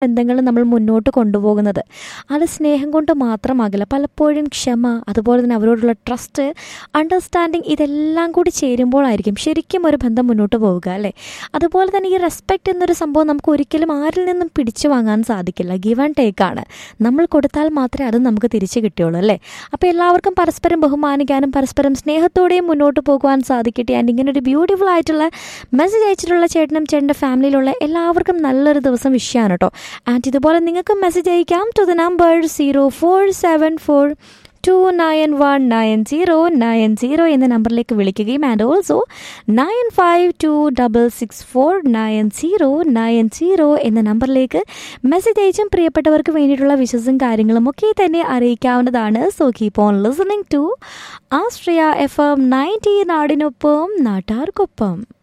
ബന്ധങ്ങൾ നമ്മൾ മുന്നോട്ട് കൊണ്ടുപോകുന്നത് അത് സ്നേഹം കൊണ്ട് മാത്രമാകില്ല പലപ്പോഴും ക്ഷമ അതുപോലെ തന്നെ അവരോടുള്ള ട്രസ്റ്റ് അണ്ടർസ്റ്റാൻഡിങ് ഇതെല്ലാം കൂടി ചേരുമ്പോഴായിരിക്കും ശരിക്കും ഒരു ബന്ധം മുന്നോട്ട് പോവുക അല്ലേ അതുപോലെ തന്നെ ഈ റെസ്പെക്റ്റ് എന്നൊരു സംഭവം നമുക്ക് ഒരിക്കലും ആരിൽ നിന്നും പിടിച്ചു വാങ്ങാൻ സാധിക്കില്ല ഗിവ് ആൻഡ് ടേക്ക് ആണ് നമ്മൾ കൊടുത്താൽ മാത്രമേ അത് നമുക്ക് തിരിച്ചു കിട്ടുകയുള്ളൂ അല്ലേ അപ്പോൾ എല്ലാവർക്കും പരസ്പരം ബഹുമാനിക്കാനും പരസ്പരം സ്നേഹത്തോടെയും മുന്നോട്ട് പോകുവാൻ സാധിക്കട്ടെ ആൻഡ് ഇങ്ങനെ ഒരു ബ്യൂട്ടിഫുൾ ആയിട്ടുള്ള മെസ്സേജ് അയച്ചിട്ടുള്ള ചേട്ടനും ചേട്ടൻ്റെ ഫാമിലിയിലുള്ള എല്ലാവർക്കും നല്ലൊരു ദിവസം വിഷയമാണ് കേട്ടോ ആൻഡ് ഇതുപോലെ നിങ്ങൾക്ക് മെസ്സേജ് അയക്കാം to the number zero four seven four two nine one nine zero nine zero എന്ന നമ്പറിലേക്ക് വിളിക്കുകയും and also nine five two double six four nine zero nine zero എന്ന നമ്പറിലേക്ക് മെസ്സേജ് അയച്ചും പ്രിയപ്പെട്ടവർക്ക് വേണ്ടിയിട്ടുള്ള വിശ്വസും കാര്യങ്ങളും ഒക്കെ തന്നെ അറിയിക്കാവുന്നതാണ് so keep on listening to Astria F M ninety നാടിനൊപ്പം നാട്ടാർക്കൊപ്പം